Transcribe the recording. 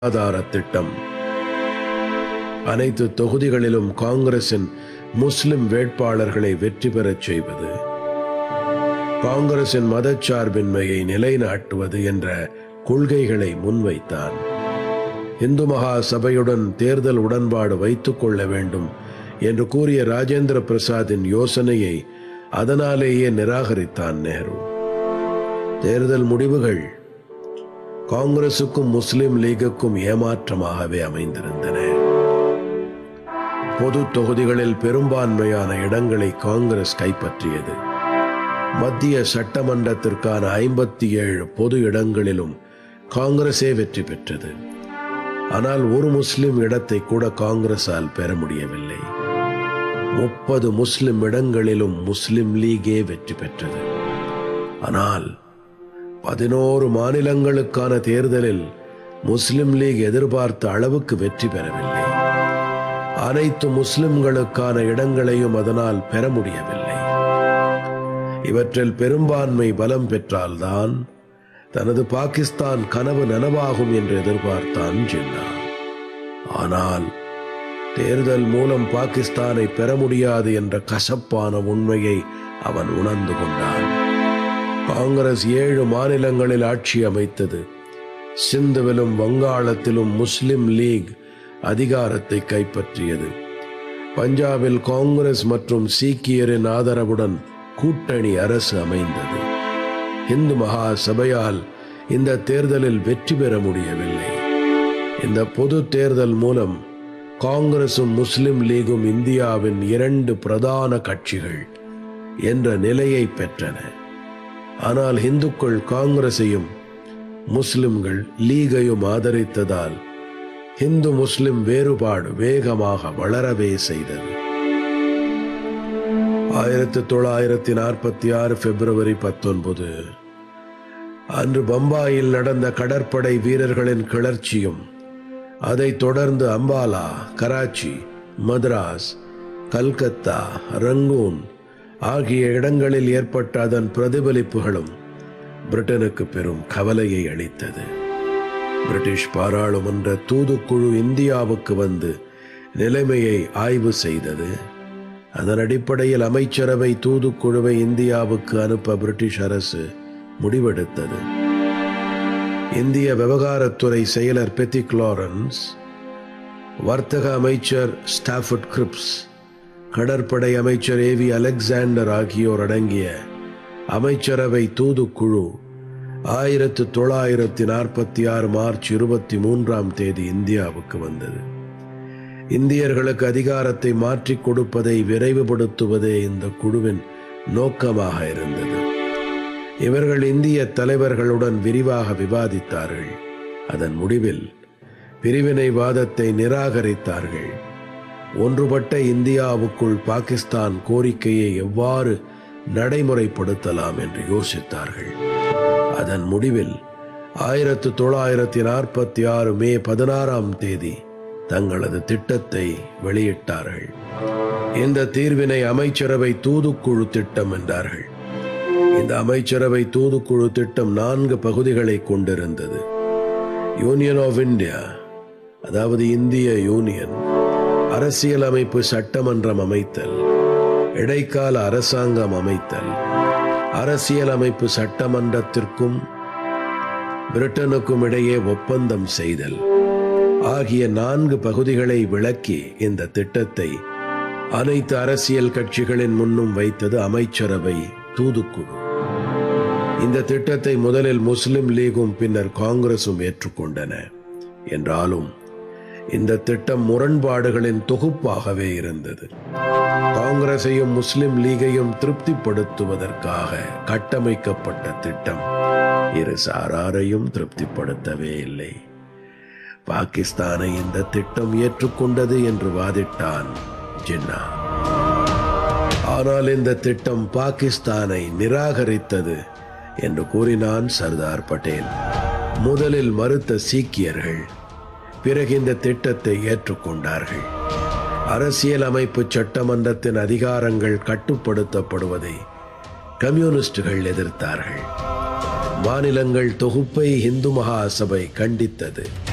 ஆதார திட்டம் அனைத்து தொகுதிகளிலும் காங்கிரசின் முஸ்லிம் வேட்பாளர்களை வெற்றி பெறச் செய்வது காங்கிரசின் மதச்சார்பின்மையை நிலைநாட்டுவது என்ற கொள்கைகளை முன்வைத்தான் இந்து மகா சபையுடன் தேர்தல் உடன்பாடு வைத்துக் கொள்ள வேண்டும் என்று கூறிய ராஜேந்திர பிரசாத்தின் யோசனையை அதனாலேயே நிராகரித்தான் நேரு தேர்தல் முடிவுகள் காங்கிரசுக்கும் முஸ்லிம் லீகுக்கும் ஏமாற்றமாகவே அமைந்திருந்தன பொது தொகுதிகளில் பெரும்பான்மையான இடங்களை காங்கிரஸ் கைப்பற்றியது மத்திய சட்டமன்றத்திற்கான ஐம்பத்தி ஏழு பொது இடங்களிலும் காங்கிரஸே வெற்றி பெற்றது ஆனால் ஒரு முஸ்லிம் இடத்தை கூட காங்கிரஸால் பெற முடியவில்லை முப்பது முஸ்லிம் இடங்களிலும் முஸ்லிம் லீகே வெற்றி பெற்றது ஆனால் பதினோரு மாநிலங்களுக்கான தேர்தலில் முஸ்லிம் லீக் எதிர்பார்த்த அளவுக்கு வெற்றி பெறவில்லை அனைத்து முஸ்லிம்களுக்கான இடங்களையும் அதனால் பெற முடியவில்லை இவற்றில் பெரும்பான்மை பலம் பெற்றால்தான் தனது பாகிஸ்தான் கனவு நனவாகும் என்று எதிர்பார்த்தான் ஜின்னா ஆனால் தேர்தல் மூலம் பாகிஸ்தானை பெற முடியாது என்ற கசப்பான உண்மையை அவன் உணர்ந்து கொண்டான் காங்கிரஸ் ஏழு மாநிலங்களில் ஆட்சி அமைத்தது சிந்துவிலும் வங்காளத்திலும் முஸ்லிம் லீக் அதிகாரத்தை கைப்பற்றியது பஞ்சாபில் காங்கிரஸ் மற்றும் சீக்கியரின் ஆதரவுடன் கூட்டணி அரசு அமைந்தது இந்து மகா சபையால் இந்த தேர்தலில் வெற்றி பெற முடியவில்லை இந்த பொது தேர்தல் மூலம் காங்கிரசும் முஸ்லிம் லீகும் இந்தியாவின் இரண்டு பிரதான கட்சிகள் என்ற நிலையை பெற்றன ஆனால் இந்துக்கள் காங்கிரஸையும் முஸ்லிம்கள் லீகையும் ஆதரித்ததால் இந்து முஸ்லிம் வேறுபாடு வேகமாக வளரவே செய்தது ஆயிரத்தி தொள்ளாயிரத்தி நாற்பத்தி ஆறு பிப்ரவரி பத்தொன்பது அன்று பம்பாயில் நடந்த கடற்படை வீரர்களின் கிளர்ச்சியும் அதைத் தொடர்ந்து அம்பாலா கராச்சி மദ്രാஸ் கல்கத்தா ரங்கூன் ஆகிய இடங்களில் ஏற்பட்ட அதன் பிரதிபலிப்புகளும் பிரிட்டனுக்கு பெரும் கவலையை அளித்தது பிரிட்டிஷ் பாராளுமன்ற தூதுக்குழு இந்தியாவுக்கு வந்து நிலைமையை ஆய்வு செய்தது அதன் அடிப்படையில் அமைச்சரவை தூதுக்குழுவை இந்தியாவுக்கு அனுப்ப பிரிட்டிஷ் அரசு முடிவெடுத்தது இந்திய விவகாரத்துறை செயலர் பெத்திக் லாரன்ஸ் வர்த்தக அமைச்சர் ஸ்டாஃபர்ட் கிரிப்ஸ் கடற்படை அமைச்சர் ஏவி அலெக்சாண்டர் ஆகியோர் அடங்கிய அமைச்சரவை தூதுக்குழு ஆயிரத்து தொள்ளாயிரத்தி நாற்பத்தி ஆறு மார்ச் இருபத்தி மூன்றாம் தேதி இந்தியாவுக்கு வந்தது இந்தியர்களுக்கு அதிகாரத்தை மாற்றிக் கொடுப்பதை விரைவுபடுத்துவதே இந்த குழுவின் நோக்கமாக இருந்தது இவர்கள் இந்திய தலைவர்களுடன் விரிவாக விவாதித்தார்கள் அதன் முடிவில் பிரிவினைவாதத்தை நிராகரித்தார்கள் ஒன்றுபட்ட இந்தியாவுக்குள் பாகிஸ்தான் கோரிக்கையை எவ்வாறு நடைமுறைப்படுத்தலாம் என்று யோசித்தார்கள் அதன் முடிவில் ஆயிரத்து தொள்ளாயிரத்தி நாற்பத்தி ஆறு மே பதினாறாம் தேதி தங்களது திட்டத்தை வெளியிட்டார்கள் இந்த தீர்வினை அமைச்சரவை தூதுக்குழு திட்டம் என்றார்கள் இந்த அமைச்சரவை தூதுக்குழு திட்டம் நான்கு பகுதிகளை கொண்டிருந்தது யூனியன் ஆஃப் இந்தியா அதாவது இந்திய யூனியன் அரசியலமைப்பு சட்டமன்றம் அமைத்தல் இடைக்கால அரசாங்கம் அமைத்தல் அரசியலமைப்பு சட்டமன்றத்திற்கும் பிரிட்டனுக்கும் இடையே ஒப்பந்தம் செய்தல் ஆகிய நான்கு பகுதிகளை விளக்கி இந்த திட்டத்தை அனைத்து அரசியல் கட்சிகளின் முன்னும் வைத்தது அமைச்சரவை தூதுக்குழு இந்த திட்டத்தை முதலில் முஸ்லிம் லீகும் பின்னர் காங்கிரசும் ஏற்றுக்கொண்டன என்றாலும் இந்த திட்டம் முரண்பாடுகளின் தொகுப்பாகவே இருந்தது காங்கிரஸையும் முஸ்லிம் லீகையும் திருப்திப்படுத்துவதற்காக கட்டமைக்கப்பட்ட திட்டம் இரு சாராரையும் திருப்திப்படுத்தவே இல்லை பாகிஸ்தானை இந்த திட்டம் ஏற்றுக்கொண்டது என்று வாதிட்டான் ஜின்னா ஆனால் இந்த திட்டம் பாகிஸ்தானை நிராகரித்தது என்று கூறினான் சர்தார் பட்டேல் முதலில் மறுத்த சீக்கியர்கள் பிறகு இந்த திட்டத்தை ஏற்றுக்கொண்டார்கள் அரசியல் அமைப்பு சட்டமன்றத்தின் அதிகாரங்கள் கட்டுப்படுத்தப்படுவதை கம்யூனிஸ்டுகள் எதிர்த்தார்கள் மாநிலங்கள் தொகுப்பை இந்து மகா சபை கண்டித்தது